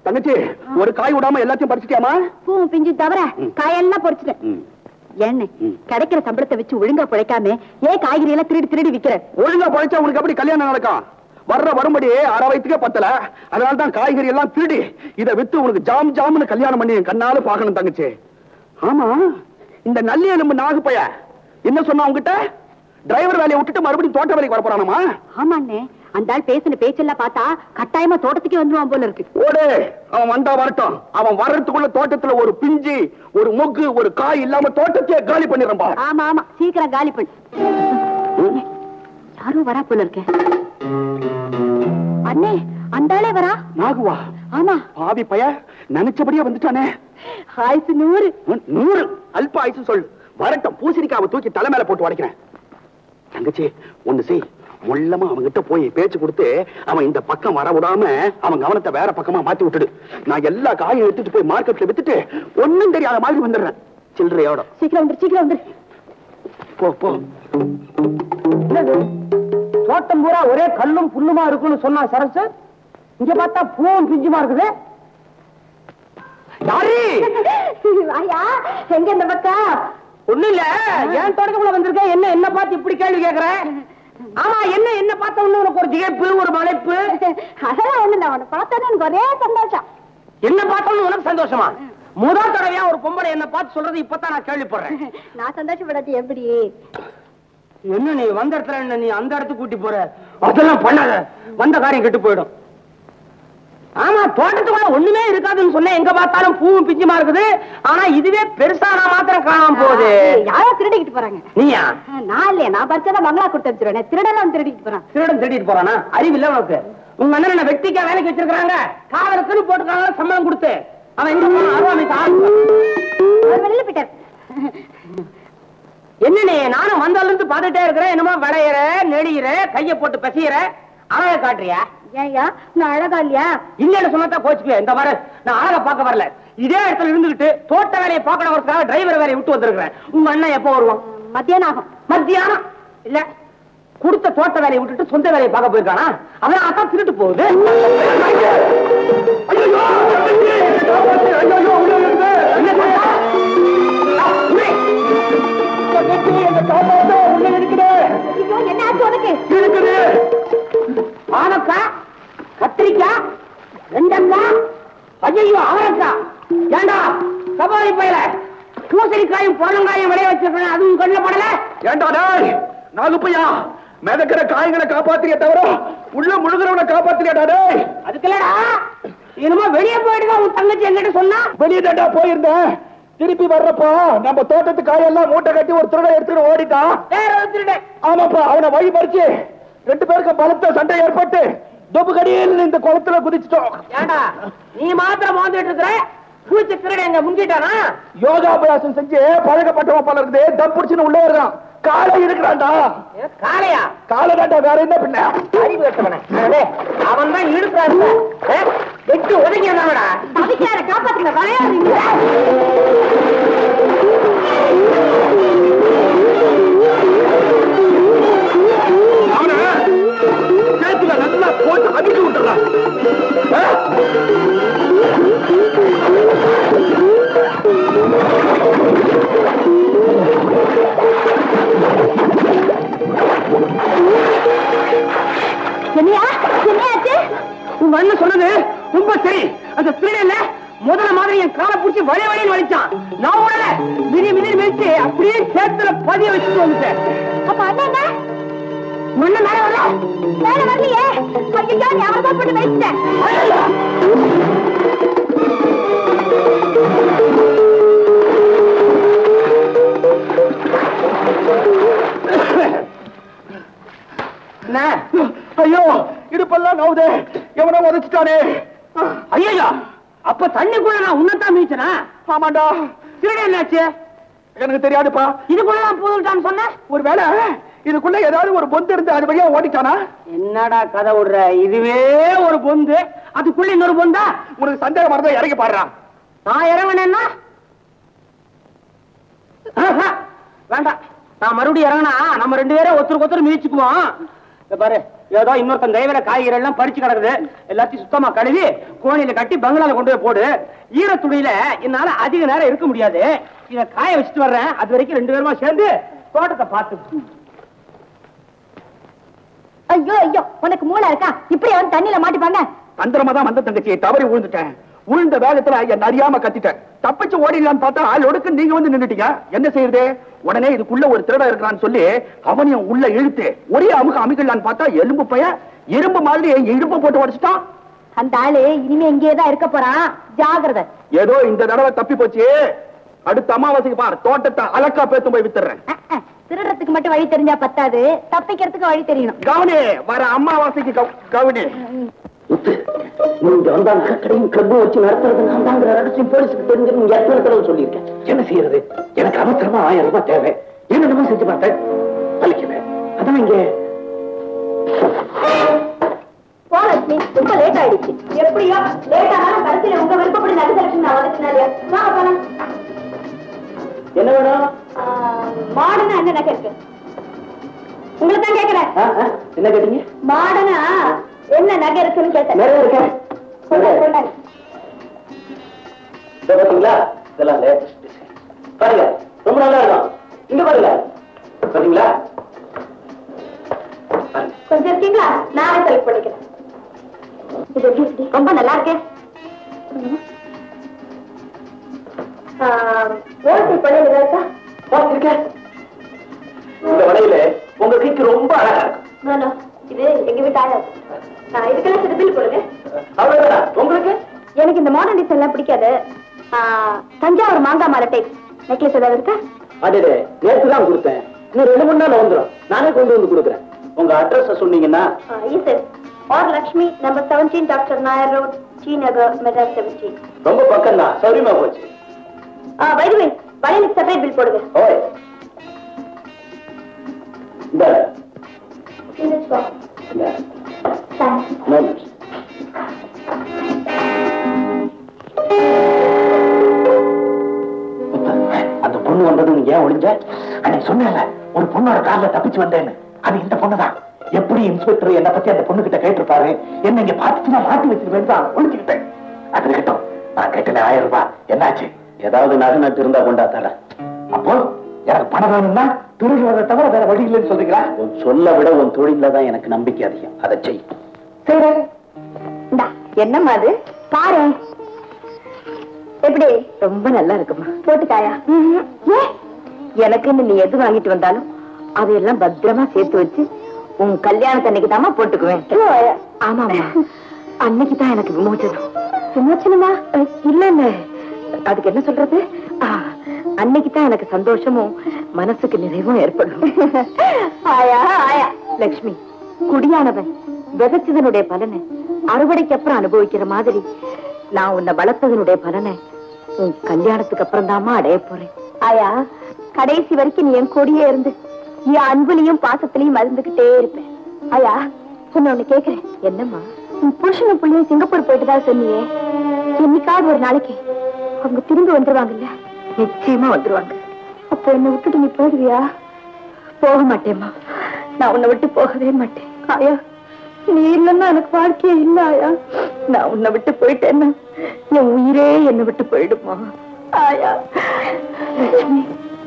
தங்கச்சி ஒரு காய் விடாம எல்லாத்தையும் பறிச்சிட்டியாமா பூவும் பிஞ்சு தவிர காயெல்லாம் பொறிச்சிட்டேன் ம். என்ன ம். கிடைக்கிற சம்பளத்தை வச்சு ஒழுங்கா பிழைக்காம ஏன் காய்கறி எல்லாம் திருடி திருடி விக்கிற ஒழுங்கா பழைச்சா உனக்கு எப்படி கல்யாணம் நடக்கும் வர்ற வரும்படி அரை வயிற்றுக்கே பத்தல அதனால தான் காய்கறி எல்லாம் திருடி இதை வித்து உனக்கு ஜாம் ஜாம்னு கல்யாணம் பண்ணி என் கண்ணால பாக்கணும் தங்கச்சி ஆமா இந்த நல்லி எலும்பு நாகு பைய என்ன சொன்னா உங்ககிட்ட டிரைவர் வேலையை விட்டுட்டு மறுபடியும் தோட்ட வேலைக்கு வர போறானாமா ஆமாண்ணே அந்த ஆள் பேசின பேச்செல்லாம் பார்த்தா கட்டாயமா தோட்டத்துக்கே வந்துருவான் போல இருக்கு ஓடு அவன் வந்தா வரட்டும் அவன் வர்றதுக்குள்ள தோட்டத்துல ஒரு பிஞ்சு ஒரு மொக்கு ஒரு காய் இல்லாம தோட்டத்தையே காலி பண்ணிடுறா ஆமா ஆமா சீக்கிரம் காலி பண்ணு யாரும் வரா போல இருக்கேன் அண்ணே அந்த ஆளே வரா நாகுவா ஆமா பாவி பைய நினைச்சபடியே வந்துட்டானே ஆயுசு நூறு உன் நூறு அல்ப ஆயுசு சொல் வரட்டும் பூசணிக்காவை தூக்கி தலை மேல போட்டு உடைக்கிறேன் தங்கச்சி ஒண்ணு செய் முள்ளமா அவன்கிட்ட போய் பேச்சு கொடுத்து அவன் இந்த பக்கம் வர விடாம அவன் கவனத்தை வேற பக்கமா மாத்தி விட்டுடு நான் எல்லா காயும் எடுத்துட்டு போய் மார்க்கெட்ல வித்துட்டு ஒண்ணும் தெரியாத மாதிரி வந்துடுறேன் சில்லறையோட சீக்கிரம் வந்துரு சீக்கிரம் வந்துரு போ போ தோட்டம் பூரா ஒரே கல்லும் புல்லுமா இருக்குன்னு சொன்னா சரசு இங்க பார்த்தா பூவும் பிஞ்சுமா இருக்குது யாரு ஐயா எங்க இந்த பக்கம் ஒண்ணு இல்ல ஏன் தொடக்கக்குள்ள வந்திருக்க என்ன என்ன பார்த்து இப்படி கேள்வி கேக்குற ஆமா என்ன என்ன பார்த்த உடனே உனக்கு ஒரு திகைப்பு ஒரு மலைப்பு அதெல்லாம் ஒண்ணு இல்ல அவனை பார்த்தோன்னே எனக்கு ஒரே சந்தோஷம் என்ன பார்த்தோன்னு உனக்கு சந்தோஷமா முதல் தடவையா ஒரு பொம்பளை என்ன பார்த்து சொல்றது இப்பதான் நான் கேள்விப்படுறேன் நான் சந்தோஷப்படாது எப்படி என்ன நீ வந்த இடத்துல என்ன நீ அந்த இடத்துக்கு கூட்டி போற அதெல்லாம் பண்ணாத வந்த காரியம் கெட்டு போயிடும் ஆமா தோட்டத்துக்குள்ள ஒண்ணுமே இருக்காதுன்னு சொன்னேன் எங்க பார்த்தாலும் பூவும் பிஞ்சுமா இருக்குது ஆனா இதுவே பெருசா நான் மாத்திரம் காணாம போகுது யாரோ திருடிக்கிட்டு போறாங்க நீயா நான் இல்லையா நான் பறிச்சதான் பங்களா கொடுத்து வச்சிருவேன் திருடலாம் திருடிக்கிட்டு போறான் திருடன் திருடிட்டு போறானா அறிவு இல்ல உனக்கு உங்க அண்ணன் என்ன வெட்டிக்கா வேலைக்கு வச்சிருக்காங்க காவலுக்குன்னு போட்டுருக்காங்க சம்பளம் கொடுத்து அவன் எங்க போனான் அருவாமை அவர் வெளியில போயிட்டார் என்ன நீ நானும் வந்தால இருந்து பாத்துட்டே இருக்கிறேன் என்னமோ வளையற நெடியிற கைய போட்டு பசியற அழக காட்டுறியா ஏய்யா நான் அழகா இல்லையா இல்லன்னு சொன்னா கோச்சுக்குவேன் இந்த மாதிரி நான் அழகா பார்க்க வரல இதே இடத்துல இருந்துகிட்டு தோட்ட வேலையை பார்க்கணுங்கிறதுக்காக டிரைவர் வேலையை விட்டு வந்திருக்கிறேன் உங்க அண்ணன் எப்போ வருவான் மத்தியானம் ஆகும் மத்தியானம் இல்ல கொடுத்த தோட்ட வேலையை விட்டுட்டு சொந்த வேலையை பார்க்க போயிருக்கானா அதான் அதான் திருட்டு போகுது என்ன சொல்றா? ஆ, உடனே. ஐயோ என்ன ஆச்சு உனக்கு பாவக்காய் கத்திரிக்காய் வெண்டக்காய் ஐயோ அவரக்காய் ஏண்டா சபாரி பயில பூசணிக்காயும் புடலங்காயும் விளைய வச்சிருக்கேன் அதுவும் கண்ணில் படல ஏண்டா டேய் நாகுப்பையா மிதக்கிற காய்களை காப்பாத்திரியே தவிர உள்ள முழுகிறவனை காப்பாத்திரியாடா டேய் அதுக்கு இல்லடா என்னமோ வெளியே போயிட்டு உன் தங்கச்சி என்கிட்ட சொன்னா வெளியே தாண்டா போயிருந்தேன் திருப்பி வர்றப்போ நம்ம தோட்டத்து காயெல்லாம் மூட்டை கட்டி ஒரு திருட எடுத்துட்டு ஓடிட்டான் வேற ஒருத்தருடன் ஆமாப்பா அவனை வழி பறிச்சு ரெண்டு பேருக்கும் பலத்த சண்டை ஏற்பட்டு தொப்பு கடியில் இந்த குளத்துல குதிச்சிட்டோம் ஏண்டா நீ மாத்திரம் வாழ்ந்துட்டு இருக்கிற பூச்சி திருடன் எங்க முங்கிட்டானா யோகாபியாசம் செஞ்சு பழக்கப்பட்டவன் போல இருக்குது தம் புடிச்சுன்னு உள்ளே இருக்கான் காலை இருக்கிறான்டா ஏ, காளையா காலை தாண்டா வேற என்ன பின்ன அறிவு கட்டவன அவன் தான் இழுக்கிறான் வெட்டு ஒதுங்கியதானடா தவிக்கார காப்பாத்துங்க விளையாடுறீங்க அவனை சேத்துல நல்லா போட்டு அடிச்சு விட்டுறான் என்னையா என்னையாச்சு உங்க அண்ணன் சொன்னது ரொம்ப சரி அந்த திருடன்ல முதல்ல மாதிரி என் காலை பிடிச்சி வழி வழின்னு வலிச்சான் நான் உடனே மிதி மிதி மிதிச்சு அப்படியே சேத்துல பதிய வச்சுட்டு வந்துட்டேன் அப்ப அண்ணன் மண்ண மேல வரல மேல வரலையே ஐயோ நீ அவர்தான் போட்டு வச்சிட்டேன் என்ன ஐயோ இடுப்பெல்லாம் நவுதே எவனோ உதச்சிட்டானே ஐயா அப்ப தண்ணிக்குள்ள நான் உன்னதான் மீச்சனா ஆமாண்டா திருடன் என்னாச்சு எனக்கு தெரியாதுப்பா இதுக்குள்ள நான் பூதுட்டான்னு சொன்னேன் ஒருவேளை இதுக்குள்ள ஏதாவது ஒரு பொந்து இருந்து அது வழியா ஓடிட்டானா என்னடா கதை விடுற இதுவே ஒரு பொந்து அதுக்குள்ள இன்னொரு பொந்தா உனக்கு சந்தேகம் வரதான் இறங்கி பாடுறான் நான் இறங்கினேன்னா ஆஹா, வேண்டாம் நான் மறுபடியும் இறங்கினா நம்ம ரெண்டு பேரும் ஒருத்தருக்கு ஒருத்தர் மிதிச்சுக்குவோம் இந்த பாரு ஏதோ இன்னொருத்தன் தெய்வல காய்கறி எல்லாம் பறிச்சு கிடக்குது எல்லாத்தையும் சுத்தமா கழுவி கோணியில கட்டி பங்களால கொண்டு போய் போடு ஈர துணியில என்னால அதிக நேரம் இருக்க முடியாது இத காய வச்சுட்டு வர்றேன் அது வரைக்கும் ரெண்டு பேருமா சேர்ந்து தோட்டத்தை பார்த்து ஐயோ ஐயோ உனக்கு மூளை இருக்கா இப்படி அவன் தண்ணியில மாட்டிப்பாங்க தந்திரமா தான் வந்த தங்கச்சி தவறி விழுந்துட்டேன் விழுந்த வேகத்துல என்ன அறியாம கத்திட்டேன் தப்பிச்சு ஓடிடலான்னு பார்த்தா ஆள் ஒடுக்கு நீங்க வந்து நின்னுட்டீங்க என்ன செய்யறது உடனே இதுக்குள்ள ஒரு திருடன் இருக்கிறான்னு சொல்லி அவனையும் உள்ள இழுத்து ஒரே அமுக அமைக்கலான்னு பார்த்தா எலும்பு பைய இரும்பு மாதிரி என் இடுப்பை போட்டு உடைச்சிட்டான் அந்த ஆளு இனிமே இங்கேயே தான் இருக்க போறான் ஜாகிரதை ஏதோ இந்த தடவை தப்பி போச்சு அடுத்த அமாவாசைக்கு பாரு தோட்டத்தை அலக்கா பேத்து போய் வித்துறேன் அஹ், அஹ். திருடுறதுக்கு மட்டும் வழி தெரிஞ்சா பத்தாது தப்பிக்கிறதுக்கு வழி தெரியணும் கவனி வர அமாவாசைக்கு கவ- கவனி முத்து நீங்க வந்தா நகைக்கடையும் கிளப்பும் வச்சு நடத்துறது நான் தாங்கிற ரகசியம் போலீஸுக்கு தெரிஞ்சு நீங்க எத்தனை தடவை சொல்லியிருக்கேன் என்ன செய்யறது எனக்கு அவசரமா ஆயிரம் ரூபாய் தேவை என்னென்னமோ செஞ்சு பார்த்தேன் பலிக்கல அதான் இங்க போலட்சுமி ரொம்ப லேட் ஆயிடுச்சு எப்படியோ லேட் ஆனாலும் கடைசியில உங்க விருப்பப்படி நடு செலக்ஷன் நான் வந்துச்சுனாலே வாங்க போலாம் என்ன வேணும் மாடனா என்ன நகை இருக்கு உங்களை தான் கேக்குறேன் ஆ, ஆ, என்ன கேட்டீங்க மாடனா என்ன நகை இருக்குன்னு கேட்டேன் நிறைய இருக்கேன் கொண்டாங்க, கொண்டாங்க. இதை பாத்தீங்களா இதெல்லாம் latest design. பாருங்க ரொம்ப நல்லா இருக்கும் இங்க பாருங்க பாத்தீங்களா பாருங்க. கொஞ்சம் இருக்கீங்களா நானே செலக்ட் பண்ணிக்கிறேன் இது எப்படி இருக்கு? ரொம்ப நல்லா இருக்கே ஓட்டு பழைய இருக்கா பார்த்திருக்கேன். இந்த வளையல உங்க கைக்கு ரொம்ப அழகா இருக்கும் No, no. இது எங்க வீட்டு ஆயா நான் இதுக்கெல்லாம் சிறு பில் போடுங்க அவ்வளவுதான் உங்களுக்கு எனக்கு இந்த மாடர்ன் டிசைன் எல்லாம் பிடிக்காது ஆ, தஞ்சாவூர் மாங்காய் மாலை டைப் நெக்லஸ் ஏதாவது இருக்கா அடே நேற்று தான் கொடுத்தேன் இன்னும் ரெண்டு மூணு நாள் வந்துடும் நானே கொண்டு வந்து கொடுக்குறேன் உங்க அட்ரஸ் சொன்னீங்கன்னா yes sir R Lakshmi number seventeen doctor Nair road T Nagar Madras seventeen ரொம்ப பக்கம் தான் சௌரியமா போச்சு வைதுவே வளையலுக்கு செப்பரேட் பில் போடுங்க ஓய் இந்த இந்த இந்த தேங்க்ஸ் moment. அந்த பொண்ணு வந்தது நீ ஏன் ஒளிஞ்ச அன்னைக்கு சொன்னேன்ல ஒரு பொண்ணோட கார்ல தப்பிச்சு வந்தேன்னு அது இந்த பொண்ணுதான் எப்படி இன்ஸ்பெக்டர் என்ன பத்தி அந்த பொண்ணு கிட்ட கேட்டிருப்பாரு என்ன இங்க பார்த்துட்டு நான் மாட்டி வச்சிருவேன் தான் ஒளிச்சுக்கிட்டேன் அது இருக்கட்டும் நான் கேட்டேன் ஆயிரம் ரூபாய் என்னாச்சு ஏதாவது நகை நட்டு இருந்தா கொண்டா தர அப்போ எனக்கு பணம் வேணும்னா திருடுறதை தவிர வேற வழி இல்லைன்னு சொல்றீங்களா உன் சொல்ல விட உன் தொழில தான் எனக்கு நம்பிக்கை அதிகம் அதை செய் சரி இந்தா என்னம்மா அது பாரு எப்படி ரொம்ப நல்லா இருக்குமா போட்டுக்காயா ஏ எனக்குன்னு நீ எது வாங்கிட்டு வந்தாலும் அதையெல்லாம் பத்திரமா சேர்த்து வச்சு உன் கல்யாணத்தன்னைக்கு தாமா போட்டுக்குவேன் ஆமாமா அன்னைக்கு தான் எனக்கு விமோச்சனம் விமோச்சனமா இல்ல இல்ல அதுக்கு என்ன சொல்றது ஆ, அன்னைக்கு தான் எனக்கு சந்தோஷமும் மனசுக்கு நிறைவும் ஏற்படும் ஆயா ஆயா லக்ஷ்மி குடியானவன் விதைச்சதனுடைய பலனை அறுவடைக்கு அப்புறம் அனுபவிக்கிற மாதிரி நான் உன்னை வளர்த்ததனுடைய பலனை உன் கல்யாணத்துக்கு அப்புறம் தாமா அடைய போறேன் ஆயா கடைசி வரைக்கும் நீ என் கொடியே இருந்து என் அன்புலையும் பாசத்திலையும் மறந்துகிட்டே இருப்பேன் ஆயா சொன்ன ஒண்ணு கேக்குறேன் என்னம்மா உன் புருஷனும் புள்ளையும் சிங்கப்பூர் போயிட்டுதா சொன்னியே என்னைக்காவது ஒரு நாளைக்கு அவங்க திரும்பி வந்துருவாங்கல்ல நிச்சயமா வந்துருவாங்க அப்போ என்னை விட்டுட்டு நீ போயிடுவியா போக மாட்டேம்மா நான் உன்னை விட்டு போகவே மாட்டேன் ஆயா நீ இல்லைன்னா எனக்கு வாழ்க்கையே இல்ல ஆயா நான் உன்னை விட்டு போயிட்டேன்னா என் உயிரே என்னை விட்டு போயிடுமா ஆயா லட்சுமி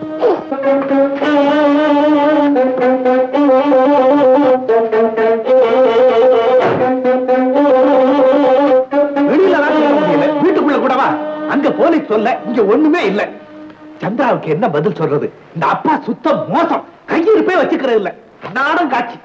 வெளியில வேலை செய்ய முடியல வீட்டுக்குள்ள கூடவா அங்க போலீஸ் சொல்ல இங்க ஒண்ணுமே இல்ல சந்திராவுக்கு என்ன பதில் சொல்றது இந்த அப்பா சுத்தம் மோசம் கையிருப்பே வச்சுக்கிறது இல்ல நாடம் காட்சி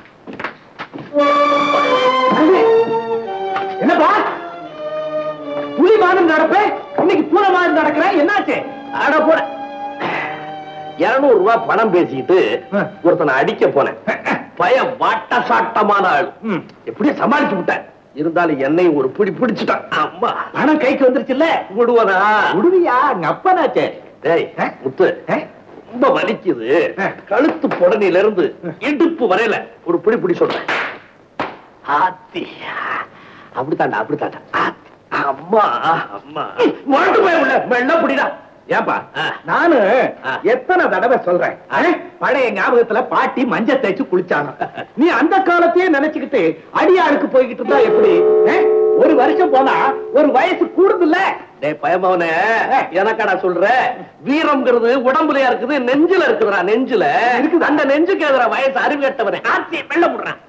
அண்ணே, என்னப்பா புலி மாதம் நடப்பே இன்னைக்கு பூனை மாதிரி நடக்கிறேன் என்னாச்சு அட போட இருநூறு ரூபாய் பணம் பேசிட்டு ஆ. ஒருத்தனை அடிக்க போனேன் பயம் வாட்ட சாட்டமான ஆள் ம். எப்படியே சமாளிச்சு விட்டேன் இருந்தாலும் என்னையும் ஒரு பிடி பிடிச்சிட்டான் அம்மா பணம் கைக்கு வந்துருச்சுல்ல விடுவனா விடுவியா எங்க அப்பனாச்சே டேய் ஆ? முத்து ஆ? ரொம்ப வலிக்குது ஆ. கழுத்து புடனில இருந்து இடுப்பு வரையில ஒரு பிடி பிடி சொல்றேன் ஆத்தி அப்படித்தாண்டா அப்படித்தாண்டா ஆத்தி. அம்மா அம்மா முரட்டு போய் உள்ள மெல்ல புடிடா ஏன்பா ஆ. நானு ஆ. எத்தனை தடவை சொல்றேன் ஆ. பழைய ஞாபகத்துல பாட்டி மஞ்ச தேய்ச்சு குளிச்சாங்க நீ அந்த காலத்தையே நினைச்சுக்கிட்டு அடியாளுக்கு போய்கிட்டு இருந்தா எப்படி ஆ? ஒரு வருஷம் போனா ஒரு வயசு கூடுதுல்ல டேய் பயமவனே எனக்கடா சொல்ற வீரம்ங்கிறது உடம்புலயா இருக்குது நெஞ்சில இருக்குதுடா நெஞ்சில இருக்குது அந்த நெஞ்சுக்கு எதிர வயசு அறிவு கட்டவனே ஆத்தி வெள்ள விடுறான்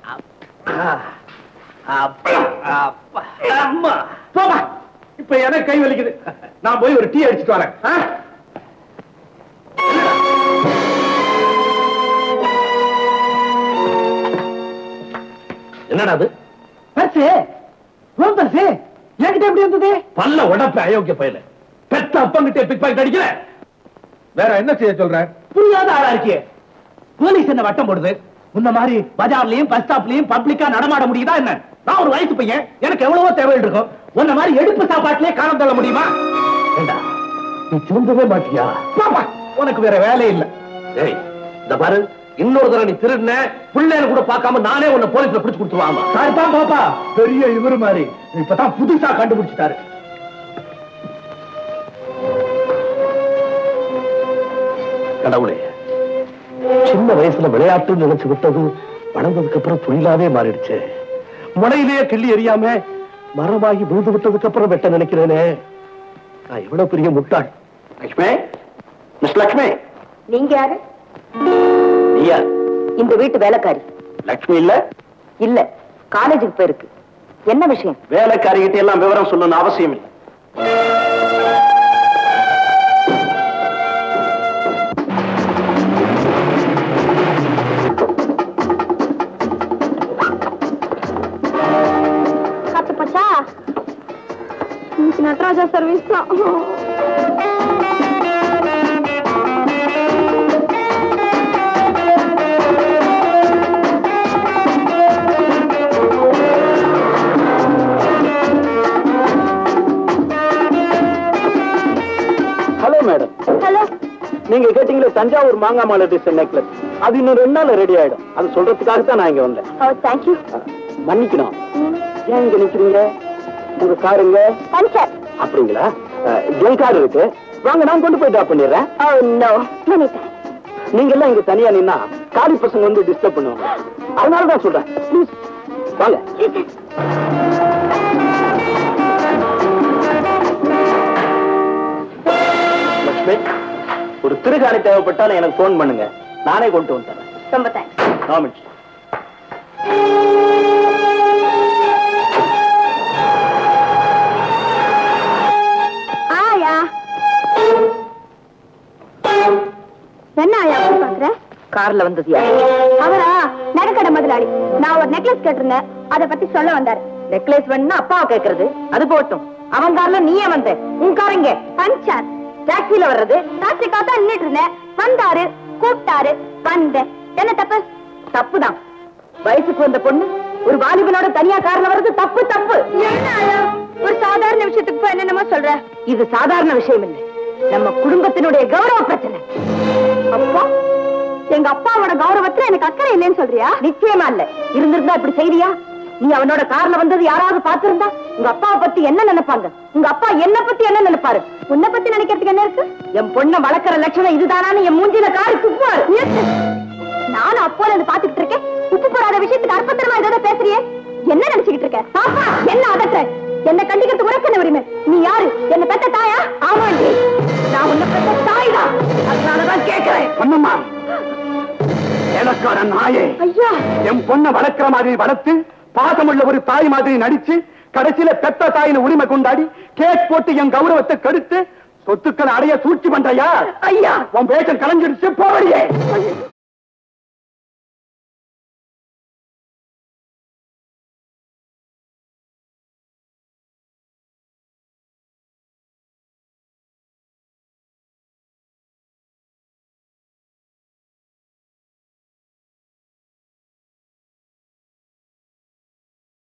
அப்பா அப்பா அம்மா போமா இப்ப எனக்கு கை வலிக்குது நான் போய் ஒரு டீ அடிச்சிட்டு வரேன் ஆ? என்னடா அது பர்சு உன் பர்சு என்கிட்ட எப்படி இருந்தது பல்ல உடப்ப அயோக்கிய பையல பெத்த அப்பங்கிட்ட பிக் பாக்கெட் அடிக்கல வேற என்ன செய்ய சொல்ற புரியாத ஆளா இருக்கியே போலீஸ் என்ன வட்டம் போடுது இந்த மாதிரி பஜார்லயும் பஸ் ஸ்டாப்லயும் பப்ளிக்கா நடமாட முடியுதா என்ன நான் ஒரு வயசு பையன் எனக்கு எவ்வளவோ தேவைகள் இருக்கும் உன்ன மாதிரி எடுப்பு சாப்பாட்டிலே காலம் தள்ள முடியுமா ஏண்டா நீ திரும்பவே மாட்டியா பாப்பா உனக்கு வேற வேலை இல்ல ஏய் இந்த பாரு இன்னொரு தடவை நீ திருடின பிள்ளைன்னு கூட பார்க்காம நானே உன்னை போலீஸ்ல பிடிச்சு கொடுத்துருவாங்க சார் தான் பாப்பா பெரிய இவரு மாதிரி இப்பதான் புதுசா கண்டுபிடிச்சிட்டாரு கடவுளே சின்ன வயசுல விளையாட்டு நினைச்சு விட்டது வளர்ந்ததுக்கு அப்புறம் தொழிலாவே மாறிடுச்சு முளையிலேயே கிள்ளி எறியாம மரமாகி விழுந்து விட்டதுக்கு அப்புறம் வெட்ட நினைக்கிறேனே நான் எவ்வளவு பெரிய முட்டாள் லட்சுமி மிஸ் லட்சுமி நீங்க யாரு நீயா இந்த வீட்டு வேலைக்காரி லட்சுமி இல்ல இல்ல காலேஜுக்கு போயிருக்கு என்ன விஷயம் வேலைக்காரிகிட்ட எல்லாம் விவரம் சொல்லணும்னு அவசியம் இல்லை காத்து போச்சா இன்னைக்கு நடராஜா சர்வீஸ் தான் ஹலோ மேடம் ஹலோ நீங்க கேட்டீங்களே தஞ்சாவூர் மாங்காய் மாலை டிசைன் நெக்லஸ் அது இன்னும் ரெண்டு நாள் ரெடி ஆயிடும் அது சொல்றதுக்காக தான் நான் இங்க வந்தேன் ஓ தேங்க்யூ மன்னிக்கணும் ஏன் இங்க நிக்கிறீங்க உங்க காருங்க பஞ்சர் அப்படிங்களா அஹ், என் கார் இருக்கு வாங்க நான் கொண்டு போய் ட்ராப் பண்ணிடுறேன் ஓ நோ மெனி தேங்க்ஸ் நீங்க எல்லாம் இங்க தனியா நின்னா காலி பசங்க வந்து டிஸ்டர்ப் பண்ணுவாங்க அதனால தான் சொல்றேன் ப்ளீஸ் வாங்க லட்சுமி ஒரு திருகாணி தேவைப்பட்டாலும் எனக்கு ஃபோன் பண்ணுங்க நானே கொண்டு வந்துறேன் ரொம்ப தேங்க்ஸ் ஆமாம் ஆயா என்ன ஆயா அப்படி பாக்குற கார்ல வந்தது யாரு அவரா நகைக்கடை முதலாளி நான் ஒரு நெக்லஸ் கேட்டிருந்தேன் அத பத்தி சொல்ல வந்தாரு நெக்லஸ் வேணும்னா அப்பாவை கேக்குறது அது போட்டும் அவன் கார்ல நீயே வந்த உன் கார் இங்க பஞ்சார் டாக்ஸில வர்றது டாக்ஸிக்காக தான் நின்னுட்டு இருந்தேன் வந்தாரு கூப்பிட்டாரு வந்தேன் என்ன தப்பு தப்புதான் வயசுக்கு வந்த பொண்ணு ஒரு வாலிபனோட தனியா கார்ல வர்றது தப்பு தப்பு என்ன ஆயா ஒரு சாதாரண விஷயத்துக்கு போய் என்னென்னமோ சொல்ற இது சாதாரண விஷயம் இல்லை நம்ம குடும்பத்தினுடைய கௌரவ பிரச்சனை அப்பா எங்க அப்பாவோட கௌரவத்துல எனக்கு அக்கறை இல்லைன்னு சொல்றியா நிச்சயமா இல்ல இருந்திருந்தா இப்படி செய்தியா நீ அவனோட கார்ல வந்தது யாராவது பாத்திருந்தா உங்க அப்பாவை பத்தி என்ன நினைப்பாங்க உங்க அப்பா என்ன பத்தி என்ன நினைப்பாரு உன்னை பத்தி நினைக்கிறதுக்கு என்ன இருக்கு என் பொண்ணை வளர்க்கற லட்சணம் இதுதானான்னு என் மூஞ்சில காரி துப்புவாரு நானும் அப்போல இருந்து பாத்துக்கிட்டு இருக்கேன் உப்பு போடாத விஷயத்துக்கு அற்பத்தனமா ஏதாவது பேசுறியே என்ன நினைச்சுக்கிட்டு இருக்க பாப்பா என்ன அதற்ற என்ன கண்டிக்கிறது உனக்கு என்ன உரிமை நீ யாரு என்ன பெத்த தாயா ஆமாண்டி நான் உன்னை பெத்த தாய் தான் அதனாலதான் கேட்கிறேன் பொண்ணுமா எனக்கார நாயே ஐயா என் பொண்ணை வளர்க்கிற மாதிரி வளர்த்து பாசமுள்ள ஒரு தாய் மாதிரி நடிச்சு கடைசியில பெத்த தாயின உரிமை கொண்டாடி கேக் போட்டு என் கௌரவத்தை கெடுத்து சொத்துக்களை அடைய சூழ்ச்சி பண்றையா ஐயா உன் பேச்சம் கலைஞ்சிருச்சு போவடியே